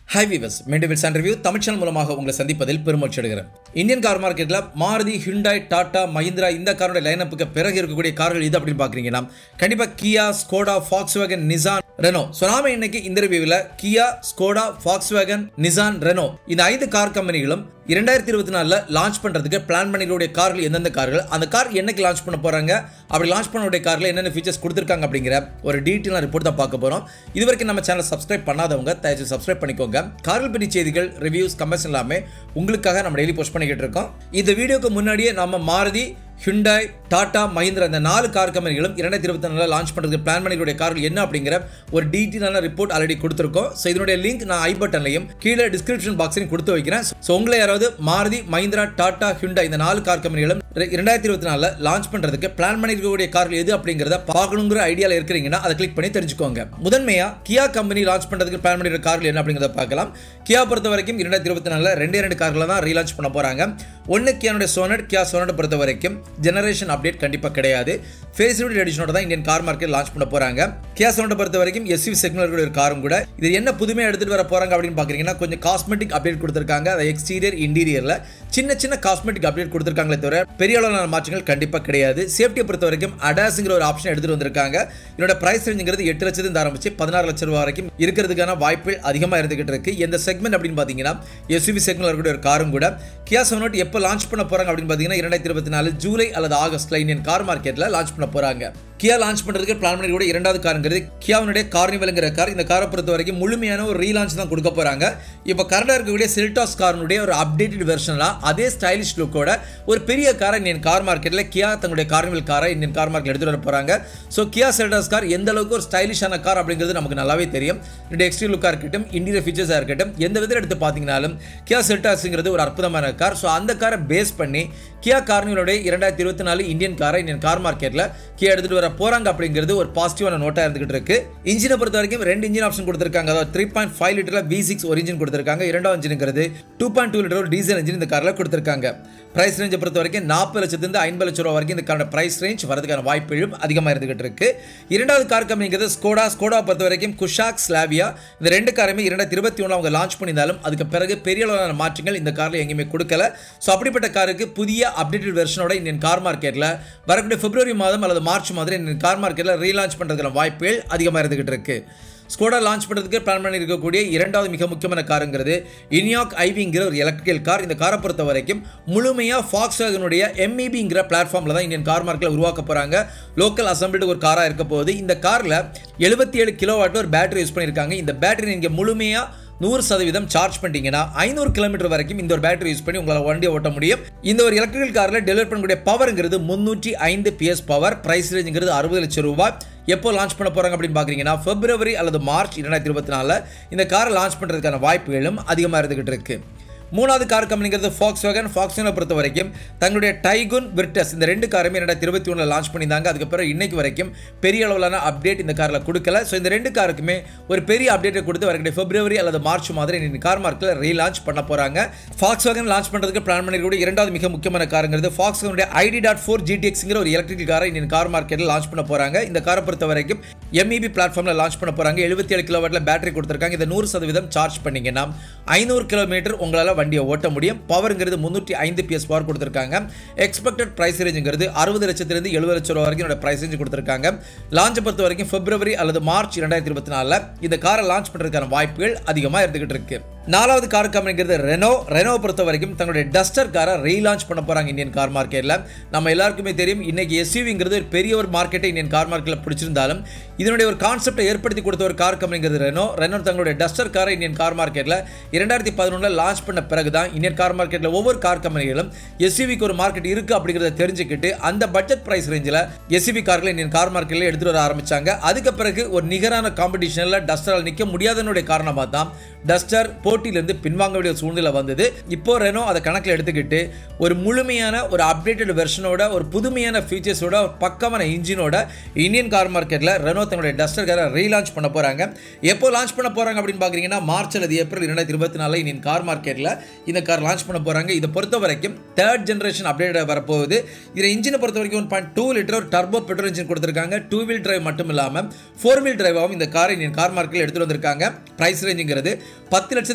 High viewers மீண்டும் Wills review Tamil channel மூலமாக உங்களை சந்திப்பதில் பெருமூச்சு அடைகிறேன் இந்தியன் கார் மார்க்கெட்டில் மாருதி ஹிண்டாய் டாடா மஹிந்திரா இந்த காரோட லைனப்புக்கு பிறகு இருக்கக்கூடிய கார்கள் இது அப்படின்னு பார்க்குறீங்கன்னா கண்டிப்பாக Kia Skoda Volkswagen Nissan Renault so நாம இன்னைக்கு இந்த ரிவ்யூவில் Kia Skoda Volkswagen Nissan Renault இந்த ஐந்து கார் கம்பெனிகளும் இரண்டாயிரத்தி இருபத்தி நாலில் லான்ச் பண்ணுறதுக்கு பிளான் பண்ணிக்கூடிய கார்கள் எந்தெந்த கார்கள் அந்த கார் என்னைக்கு லான்ச் பண்ண போகிறாங்க அப்படி லான்ச் பண்ணக்கூடிய காரில் என்னென்ன ஃபீச்சர்ஸ் கொடுத்துருக்காங்க அப்படிங்கிற ஒரு டீட்டெயிலாக ரிப்போர்ட் தான் பார்க்க போகிறோம் இது வரைக்கும் நம்ம சேனல் சப்ஸ்கிரைப் பண்ணாதவங்க தயவுசெய்து சப்ஸ்கிரைப் பண்ணிக்கோங்க கார்கள் பற்றி செய்திகள் ரிவ்யூஸ் கமெண்ட்ஸ் எல்லாமே உங்களுக்காக நம்ம டெய்லி போஸ்ட் பண்ணிக்கிட்டு இருக்கோம் இந்த வீடியோக்கு முன்னாடியே நம்ம மாருதி ஹிண்டாய் டாடா மஹிந்திரா இந்த நாலு கார் கம்பெனிகளும் இரண்டாயிரத்தி இருபத்தி நாலில் லான்ச் பண்ணுறதுக்கு பிளான் பண்ணிக்கூடிய கார்கள் என்ன அப்படிங்கிற ஒரு டீட்டெயிலான ரிப்போர்ட் ஆல்ரெடி கொடுத்துருக்கோம் ஸோ இதனுடைய லிங்க் நான் ஐ பட்டன்லையும் கீழே டிஸ்கிரிப்ஷன் பாக்ஸையும் கொடுத்து வைக்கிறேன் ஸோ உங்களை யாராவது மாருதி மஹிந்திரா டாடா ஹிண்டாய் இந்த நாலு கார் கம்பெனிகளும் இரண்டாயிரத்தி இருபத்தி நாலில் லான்ச் பண்ணுறதுக்கு பிளான் பண்ணிருக்கக்கூடிய கார்கள் எது அப்படிங்கிறத பார்க்கணுங்கிற ஐடியாவில் இருக்கிறீங்கன்னா அதை கிளிக் பண்ணி தெரிஞ்சுக்கோங்க முதன்மையாக கியா கம்பெனி லான்ச் பண்ணுறதுக்கு பிளான் பண்ணிருக்க கார்கள் என்ன அப்படிங்கிறத பார்க்கலாம் கியா பொறுத்த வரைக்கும் இரண்டாயிரத்தி இருபத்தி நாலில் ரெண்டே ரெண்டு கார்களை தான் ரீலான்ச் பண்ண போகிறாங்க ஒன்று கியானுடைய சோனட் கியா சோனட் பொறுத்த வரைக்கும் ஜெனரேஷன் அப்டேட் கண்டிப்பாக கிடையாது ஃபேஸ்லிஃப்ட் எடிஷனோட தான் இந்தியன் கார் மார்க்கெட் லான்ச் பண்ண போகிறாங்க கியா சோனட்டை பொறுத்த வரைக்கும் எஸ்யூ செக்மெண்ட் ஒரு காரும் கூட இது என்ன புதுமையாக எடுத்துகிட்டு வர போகிறாங்க அப்படின்னு பார்க்குறீங்கன்னா கொஞ்சம் காஸ்மெட்டிக் அப்டேட் கொடுத்துருக்காங்க அதை எக்ஸ்டீரியர் இன்டீரியரில் சின்ன சின்ன காஸ்மெட்டிக் அப்டேட் கொடுத்துருக்காங்களே தவிர பெரிய அளவிலான மாற்றங்கள் கண்டிப்பாக கிடையாது சேஃப்டியை பொறுத்த வரைக்கும் அடாஸுங்கிற ஒரு ஆப்ஷன் எடுத்துகிட்டு வந்திருக்காங்க இதோட ப்ரைஸ் ரேஞ்சுங்கிறது எட்டு லட்சத்துலேருந்து ஆரம்பிச்சு பதினாறு லட்சம் ரூபா வரைக்கும் இருக்கிறதுக்கான வாய்ப்புகள் அதிகமாக இருந்துகிட்டு இருக்கு எந்த செக்மெண்ட் அப்படின்னு பார்த்தீங்கன்னா எஸ்யூவி செக்மெண்ட் இருக்கக்கூடிய ஒரு காரும் கூட கியா சோனட் எப்போ லான்ச் பண்ண போகிறாங்க அப்படின்னு பார்த்தீங்கன்னா இரண்டாயிரத்தி இருபத்தி நாலு ஜூலை அல்லது ஆகஸ்ட்ல இந்தியன் கார் மார்க்கெட்டில் லான்ச் பண்ண போகிறாங்க கியா லான்ச் பண்ணுறதுக்கு பிளான் பண்ணி கூட இரண்டாவது காருங்கிறது கியாவினுடைய கார்னிவலுங்கிற கார் இந்த காரை பொறுத்த வரைக்கும் முழுமையான ஒரு ரீலான்ச் தான் கொடுக்க போகிறாங்க இப்போ கரண்டாக இருக்கக்கூடிய செல்டாஸ் காரனுடைய ஒரு அப்டேட்டட் வெர்ஷனில் அதே ஸ்டைலிஷ் லுக்கோட ஒரு பெரிய காரை இந்தியன் கார் மார்க்கெட்டில் கியா தங்களுடைய கார்னிவல் காரை இந்தியன் கார் மார்க்கெட் எடுத்துகிட்டு வர போகிறாங்க ஸோ கியா செல்டாஸ் கார் எந்த அளவுக்கு ஒரு ஸ்டைலிஷான கார் அப்படிங்கிறது நமக்கு நல்லாவே தெரியும் ரெண்டு எக்ஸ்ட்ரீம் லுக்காக இருக்கட்டும் இன்டீரியர் ஃபீச்சர்ஸாக இருக்கட்டும் எந்த விதத்தில் எடுத்து பார்த்தீங்கனாலும் கியா செல்டாஸுங்கிறது ஒரு அற்புதமான கார் ஸோ அந்த காரை பேஸ் பண்ணி கியா கார்னிவலுடைய இரண்டாயிரத்தி இருபத்தி நாலு இந்தியன் காரை இந்தியன் கார் மார்க்கெட்டில் கியா எடுத்துகிட்டு வர போகிறாங்க அப்படிங்கிறது ஒரு பாசிட்டிவான நோட்டாக இருந்துகிட்டு இருக்கு இன்ஜினை பொறுத்த வரைக்கும் ரெண்டு இன்ஜின் ஆப்ஷன் கொடுத்துருக்காங்க அதாவது த்ரீ பாயிண்ட் ஃபைவ் லிட்டரில் வி சிக்ஸ் ஒரு இன்ஜின் கொடுத்துருக்காங்க இரண்டாவது இன்ஜினுங்கிறது two point two litre diesel engine இந்த காரில் கொடுத்துருக்காங்க பிரைஸ் ரேஞ்சை பொறுத்த வரைக்கும் நாற்பது லட்சத்துலேருந்து ஐம்பது லட்சம் ரூபா வரைக்கும் இந்த காரோட பிரைஸ் ரேஞ்ச் வரதுக்கான வாய்ப்புகளும் அதிகமாக இருந்துகிட்டு இருக்கு இரண்டாவது கார் கம்பெனிங்கிறது ஸ்கோடா ஸ்கோடா பொறுத்த வரைக்கும் குஷாக் ஸ்லாவியா இந்த ரெண்டு காருமே இரண்டாயிரத்தி இருபத்தி ஒன்று அவங்க லான்ச் பண்ணியிருந்தாலும் அதுக்கு பிறகு பெரிய அளவிலான மாற்றங்கள் இந்த காரில் எங்கேயுமே கொடுக்கல ஸோ அப்படிப்பட்ட காருக்கு புதிய அப்டேட்டட் வெர்ஷனோட இந்தியன் கார் மார்க்கெட்டில் வரக்கூடிய பிப்ரவரி மாதம் அல்லது மார்ச் மாதம் இந்தியன் கார் மார்க்கெட்டில் ரீலான்ச் பண்ணுறதுக்கான வாய்ப்புகள் அதிகமாக இருந்துகிட்டு இருக்கு ஸ்கோடா லான்ச் பண்ணுறதுக்கு பிளான் பண்ணி இருக்கக்கூடிய இரண்டாவது மிக முக்கியமான காருங்கிறது இனியாக் ஐவிங்கிற ஒரு எலக்ட்ரிக்கல் கார் இந்த காரை பொறுத்த வரைக்கும் முழுமையாக ஃபாக்ஸ் வேகனுடைய எம்இபிங்கிற பிளாட்ஃபார்மில் தான் இந்தியன் கார் மார்க்கெட்டில் உருவாக்க போகிறாங்க லோக்கல் அசம்பிள்டு ஒரு காராக இருக்க போகுது இந்த காரில் எழுபத்தி ஏழு கிலோ வாட்டில் ஒரு பேட்டரி யூஸ் பண்ணியிருக்காங்க இந்த பேட்டரி நீங்கள் முழுமையாக நூறு சதவீதம் சார்ஜ் பண்ணிட்டீங்கன்னா ஐநூறு கிலோமீட்டர் வரைக்கும் இந்த ஒரு பேட்டரி யூஸ் பண்ணி உங்களால் வண்டியை ஓட்ட முடியும் இந்த ஒரு எலக்ட்ரிக்கல் காரில் டெலிவரி பண்ணக்கூடிய பவருங்கிறது முந்நூற்றி ஐந்து பிஎஸ் பவர் பிரைஸ் ரேஞ்சுங்கிறது அறுபது லட்சம் ரூபாய் எப்போ லான்ச் பண்ண போகிறாங்க அப்படின்னு பார்க்குறீங்கன்னா பிப்ரவரி அல்லது மார்ச் இரண்டாயிரத்தி இருபத்தி நாலில் இந்த காரை லான்ச் பண்ணுறதுக்கான வாய்ப்புகளும் அதிகமாக இருந்துகிட்டு இருக்கு மூணாவது கார் கம்பெனிங்கிறது ஃபாக்ஸ் வேகன் ஃபாக்ஸ்வேனை பொறுத்த வரைக்கும் தங்களுடைய டைகுன் விர்டஸ் இந்த ரெண்டு காருமே ரெண்டாயிரத்தி இருபத்தி ஒன்றில் லான்ச் பண்ணியிருந்தாங்க அதுக்கப்புறம் இன்னைக்கு வரைக்கும் பெரிய அளவிலான அப்டேட் இந்த காரில் கொடுக்கல ஸோ இந்த ரெண்டு காருக்குமே ஒரு பெரிய அப்டேட்டை கொடுத்து வரக்கூடிய பிப்ரவரி அல்லது மார்ச் மாதிரி இந்த கார் மார்க்கில் ரீலான்ச் பண்ண போகிறாங்க ஃபாக்ஸ் வேகன் லான்ச் பண்ணுறதுக்கு பிளான் பண்ணிருக்கக்கூடிய இரண்டாவது மிக முக்கியமான காருங்கிறது ஃபாக்ஸ் வேகனுடைய ஐடி டாட் ஃபோர் ஜிடிஎக்ஸுங்கிற ஒரு எலக்ட்ரிக்கல் காரை இந்த கார் மார்க்கெட்டில் லான்ச் பண்ண போகிறாங்க இந்த காரை பொறுத்த வரைக்கும் எம்இபி பிளாட்ஃபார்மில் லான்ச் பண்ண போகிறாங்க எழுபத்தி ஏழு கிலோவாட்டில் பேட்டரி கொடுத்துருக்காங்க இதை நூறு சதவீதம் சார்ஜ் பண்ணிங்கன்னா ஐநூறு கிலோமீட்டர் உங்களால் வண்டியை ஓட்ட முடியும் பவருங்கிறது முந்நூற்றி ஐந்து பிஎஸ் பவர் கொடுத்துருக்காங்க எக்ஸ்பெக்டட் ப்ரைஸ் ரேஞ்சுங்கிறது அறுபது லட்சத்திலிருந்து எழுபது லட்சம் ரூபா வரைக்கும் என்னோட ப்ரைஸ் ரேஞ்சு கொடுத்துருக்காங்க லான்ச் பொறுத்த வரைக்கும் பிப்ரவரி அல்லது மார்ச் இரண்டாயிரத்தி இருபத்தி நாலில் இந்த காரை லான்ச் பண்ணுறதுக்கான வாய்ப்புகள் அதிகமாக இருந்துகிட்டு இருக்கு நாலாவது கார் கம்பெனிங்கிறது ரெனோ ரெனோ பொறுத்த வரைக்கும் தங்களுடைய டஸ்டர் காரை ரீலான்ச் பண்ண போகிறாங்க இந்தியன் கார் மார்க்கெட்டில் நம்ம எல்லாருக்குமே தெரியும் இன்னைக்கு எஸ்யூவிங்கிறது ஒரு பெரிய ஒரு மார்க்கெட்டை இந்தியன் கார் மார்க்கெட்டில் பிடிச்சிருந்தாலும் இதனுடைய ஒரு கான்செப்டை ஏற்படுத்தி கொடுத்த ஒரு கார் கம்பெனிங்கிறது ரெனோ ரெனோ தங்களுடைய டஸ்டர் காரை இந்தியன் கார் மார்க்கெட்டில் இரண்டாயிரத்தி பதினொன்றில் லான்ச் பண்ண பிறகு தான் இந்தியன் கார் மார்க்கெட்டில் ஒவ்வொரு கார் கம்பெனிகளும் எஸ்யூவிக்கு ஒரு மார்க்கெட் இருக்குது அப்படிங்கிறத தெரிஞ்சுக்கிட்டு அந்த பட்ஜெட் ப்ரைஸ் ரேஞ்சில் எஸ்யூவி கார்களை இந்தியன் கார் மார்க்கெட்டில் எடுத்துகிட்டு வர ஆரம்பிச்சாங்க அதுக்கு பிறகு ஒரு நிகரான காம்படிஷனில் டஸ்டரால் நிற்க முடியாதனுடைய காரணமாக தான் டஸ்டர் போட்டியிலிருந்து பின்வாங்க வேண்டிய சூழ்நிலை வந்தது இப்போ ரெனோ அதை கணக்கில் எடுத்துக்கிட்டு ஒரு முழுமையான ஒரு அப்டேட்டட் வெர்ஷனோட ஒரு புதுமையான ஃபீச்சர்ஸோட ஒரு பக்கமான இன்ஜினோட இந்தியன் கார் மார்க்கெட்டில் ரெனோ தன்னுடைய டஸ்டர் காரை ரீலான்ச் பண்ண போகிறாங்க எப்போ லான்ச் பண்ண போகிறாங்க அப்படின்னு பார்க்குறீங்கன்னா மார்ச் அல்லது ஏப்ரல் இரண்டாயிரத்தி இருபத்தி நாலில் இந்தியன் கார் மார்க்கெட்டில் இந்த கார் லான்ச் பண்ண போகிறாங்க இதை பொறுத்த வரைக்கும் தேர்ட் ஜென்ரேஷன் அப்டேட் வரப்போகுது இதில் இன்ஜினை பொறுத்த வரைக்கும் ஒன் பாயிண்ட் டூ லிட்டர் ஒரு டர்போ பெட்ரோல் இன்ஜின் கொடுத்துருக்காங்க டூ வீல் டிரைவ் மட்டும் இல்லாமல் ஃபோர் வீல் டிரைவாகவும் இந்த காரை இந்தியன் கார் மார்க்கெட்டில் எடுத்துகிட்டு வந்திருக்காங்க ப்ரைஸ் ரேஞ்சுங்கிறது பத்து லட்சத்து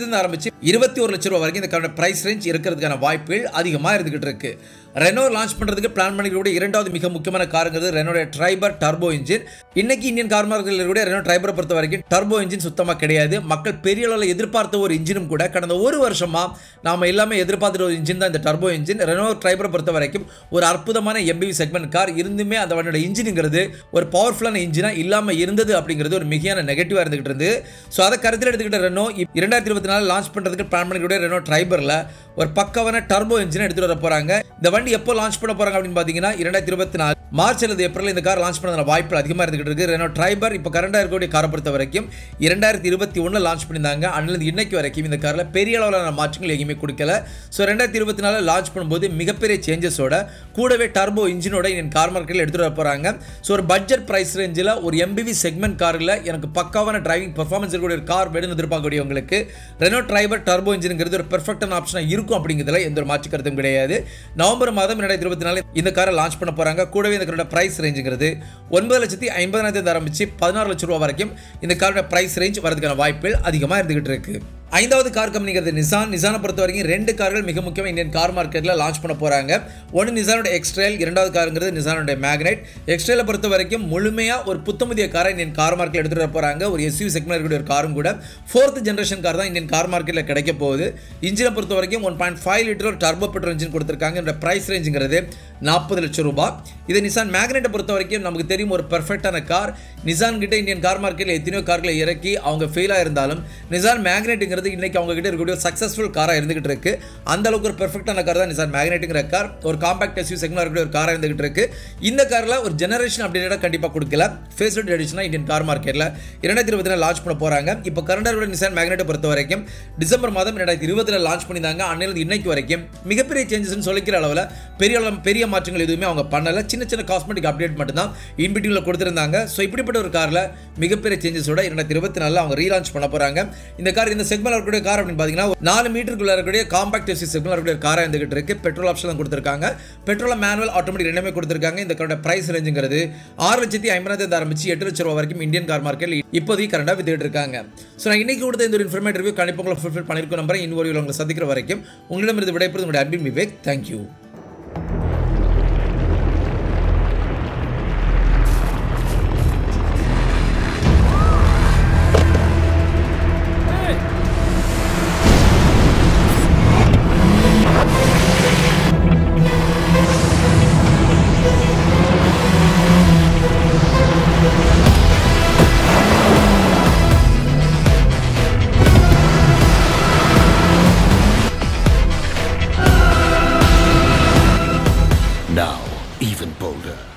லட்சத்துல ஆரம்பிச்சு இருபத்தி ஒரு லட்ச ரூபா வரைக்கும் இந்த காரோட பிரைஸ் ரேஞ்ச் இருக்கிறதுக்கான வாய்ப்புகள் அதிகமாக இருந்துகிட்டு இருக்கு ரெனோ லான்ச் பண்ணுறதுக்கு பிளான் பண்ணிக்கூடிய இரண்டாவது மிக முக்கியமான காருங்கிறது ரெனோட ட்ரைபர் டர்போ இன்ஜின் இன்னைக்கு இந்தியன் கார் மார்க்கெட்டில் கூட ரெனோ ட்ரைபரை பொறுத்த வரைக்கும் டர்போ இன்ஜின் சுத்தமாக கிடையாது மக்கள் பெரிய அளவில் எதிர்பார்த்த ஒரு இன்ஜினும் கூட கடந்த ஒரு வருஷமா நாம எல்லாமே எதிர்பார்த்துட்டு ஒரு இன்ஜின் தான் இந்த டர்போ இன்ஜின் ரெனோ ட்ரைபரை பொறுத்த வரைக்கும் ஒரு அற்புதமான எம்பிவி செக்மெண்ட் கார் இருந்துமே அந்த வண்டியோட இன்ஜினுங்கிறது ஒரு பவர்ஃபுல்லான இன்ஜினாக இல்லாமல் இருந்தது அப்படிங்கிறது ஒரு மிகையான நெகட்டிவாக இருந்துகிட்டு இருந்து ஸோ அதை கருத்தில் எடுத்துக்கிட்ட ரெனோ இரண்டாயிரத்தி இருபத்தி நாலு லான்ச் பண்ணுறதுக்கு பிளான் பண்ணிக்கூடிய ரெனோ ட்ரைபரில் ஒரு பக்கவான டர்போ இன்ஜினை எடுத்துகிட்டு வர போகிறாங்க இந்த வண்டி எப்போ லான்ச் பண்ண போகிறாங்க அப்படின்னு பார்த்தீங்கன்னா இரண்டாயிரத்தி இருபத்தி நாலு மார்ச் அல்லது ஏப்ரல் இந்த கார் லான்ச் பண்ண வாய்ப்பு அதிகமாக இருந்துகிட்டு இருக்கு ரெனோ ட்ரைபர் இப்போ கரண்டாக இருக்கக்கூடிய காரை பொறுத்த வரைக்கும் இரண்டாயிரத்தி இருபத்தி ஒன்றில் லான்ச் பண்ணியிருந்தாங்க அன்னிலிருந்து இன்னைக்கு வரைக்கும் இந்த காரில் பெரிய அளவிலான மாற்றங்கள் எங்கேயுமே கொடுக்கல ஸோ ரெண்டாயிரத்தி இருபத்தி நாலு லான்ச் பண்ணும்போது மிகப்பெரிய சேஞ்சஸோட கூடவே டர்போ இன்ஜினோட என் கார் மார்க்கெட்டில் எடுத்துகிட்டு வர போகிறாங்க ஸோ ஒரு பட்ஜெட் ப்ரைஸ் ரேஞ்சில் ஒரு எம்பிவி செக்மெண்ட் காரில் எனக்கு பக்காவான டிரைவிங் பர்ஃபார்மன்ஸ் இருக்கக்கூடிய ஒரு கார் வேணும்னு எதிர்பார்க்கக்கூடியவங்களுக்கு ரெனோ ட்ரைபர் டர்போ இன்ஜினுங்கிறது ஒரு பெர்ஃபெக்டான ஆப்ஷனாக இருக்கும் அப்படிங்கிறதுல எந்த ஒரு மாற்று கருத்தும் கிடையாது நவம்பர் மாதம் ரெண்டாயிரத்தி இருபத்தி நாலு இந்த காரை லான்ச் பண்ண போகிறாங்க கூடவே இந்த காரோட ப்ரைஸ் ரேஞ்சுங்கிறது ஒன்பது லட்சத்தி ஐம்பதாயிரத்தி ஆரம்பிச்சு பதினாறு லட்சம் ரூபா வரைக்கும் இந்த காரோட ப்ரைஸ் ரேஞ்ச் வரதுக்கான வாய்ப்புகள் அதிகமாக இருந்துகிட்டு இருக்கு ஐந்தாவது கார் கம்பெனிங்கிறது நிசான் நிசானை பொறுத்த வரைக்கும் ரெண்டு கார்கள் மிக முக்கியமாக இந்தியன் கார் மார்க்கெட்டில் லான்ச் பண்ண போகிறாங்க ஒன்று நிசானோட எக்ஸ்ட்ரைல் இரண்டாவது காருங்கிறது நிசானோட மேக்னைட் எக்ஸ்ட்ரைலை பொறுத்த வரைக்கும் முழுமையாக ஒரு புத்தமுதிய காரை இந்தியன் கார் மார்க்கெட் எடுத்துகிட்டு வர போகிறாங்க ஒரு எஸ்யூ செக்மெண்ட் இருக்கக்கூடிய ஒரு காரும் கூட ஃபோர்த் ஜென்ரேஷன் கார் தான் இந்தியன் கார் மார்க்கெட்டில் கிடைக்க போகுது இன்ஜினை பொறுத்த வரைக்கும் ஒன் பாயிண்ட் ஃபைவ் லிட்டர் ஒரு டர்போ பெட்ரோல் இன்ஜின் கொடுத்துருக்காங்க இந்த ப்ரைஸ் ரேஞ்சுங்கிறது நாற்பது லட்சம் ரூபாய் இது நிசான் மேக்னெட்டை பொறுத்த வரைக்கும் நமக்கு தெரியும் ஒரு பெர்ஃபெக்டான கார் நிசான் கிட்ட இந்தியன் கார் மார்க்கெட்டில் எத்தனையோ கார்களை இறக்கி அவங்க ஃபெயிலாக இருந்தாலும் நிசான் மேக்னெட்டுங்கிறது இன்னைக்கு அவங்க கிட்ட இருக்கக்கூடிய சக்ஸஸ்ஃபுல் காராக இருந்துகிட்டு இருக்கு அந்த அளவுக்கு ஒரு பெர்ஃபெக்டான கார் தான் நிசான் மேக்னெட்டுங்கிற கார் ஒரு காம்பாக்ட் எஸ்யூ செக்மெண்ட் இருக்கக்கூடிய ஒரு காராக இருந்துகிட்டு இருக்கு இந்த காரில் ஒரு ஜெனரேஷன் அப்டேட்டாக கண்டிப்பாக கொடுக்கல ஃபேஸ் அவுட் எடிஷனாக இந்தியன் கார் மார்க்கெட்டில் இரண்டாயிரத்தி இருபத்தி லான்ச் பண்ண போகிறாங்க இப்போ கரண்டாக நிசான் மேக்னெட்டை பொறுத்த வரைக்கும் டிசம்பர் மாதம் ரெண்டாயிரத்தி இருபத்தில் லான்ச் பண்ணியிருந்தாங்க அன்னையிலிருந்து இன்னைக்கு வரைக்கும் மிகப்பெரிய சேஞ்சஸ்னு சொல்லிக்கிற அளவில் பெரிய அளவு பெரிய மாற்றங்கள் எதுவுமே அவங்க பண்ணல சின்ன சின்ன காஸ்மெட்டிக் அப்டேட் மட்டும் தான் இன்பிட்டியூவில் கொடுத்துருந்தாங்க ஸோ இப்படிப்பட்ட ஒரு காரில் மிகப்பெரிய சேஞ்சஸோட இரண்டாயிரத்தி இருபத்தி நாலில் அவங்க ரீலான்ச் பண்ண போகிறாங்க இந்த கார் இந்த செக்மெண்ட் இருக்கக்கூடிய கார் அப்படின்னு பார்த்தீங்கன்னா ஒரு நாலு மீட்டருக்குள்ள இருக்கக்கூடிய காம்பாக்ட் எஸ்சி செக்மெண்ட் இருக்கக்கூடிய காராக இருந்துகிட்டு இருக்கு பெட்ரோல் ஆப்ஷன் தான் கொடுத்துருக்காங்க பெட்ரோல் மேனுவல் ஆட்டோமேட்டிக் ரெண்டுமே கொடுத்துருக்காங்க இந்த காரோட பிரைஸ் ரேஞ்சுங்கிறது ஆறு லட்சத்தி ஐம்பதாயிரத்தி ஆரம்பிச்சு எட்டு லட்சம் ரூபா வரைக்கும் இந்தியன் கார் மார்க்கெட் இப்போதைக்கு கரண்டாக வித்துட்டு இருக்காங்க ஸோ நான் இன்னைக்கு கொடுத்த இந்த ஒரு இன்ஃபர்மேட் ரிவ்யூ கண்டிப்பாக உங்களை ஃபுல்ஃபில் பண்ணியிருக்கோம் நம்புறேன் இன்னொரு வீடியோவில் உங்களை சந்திக்கிற வரைக்கும் உங்களிடமிருந்து விடைபெறுவது உங்களுடைய அன்பின் Vivek thank you Now, even bolder.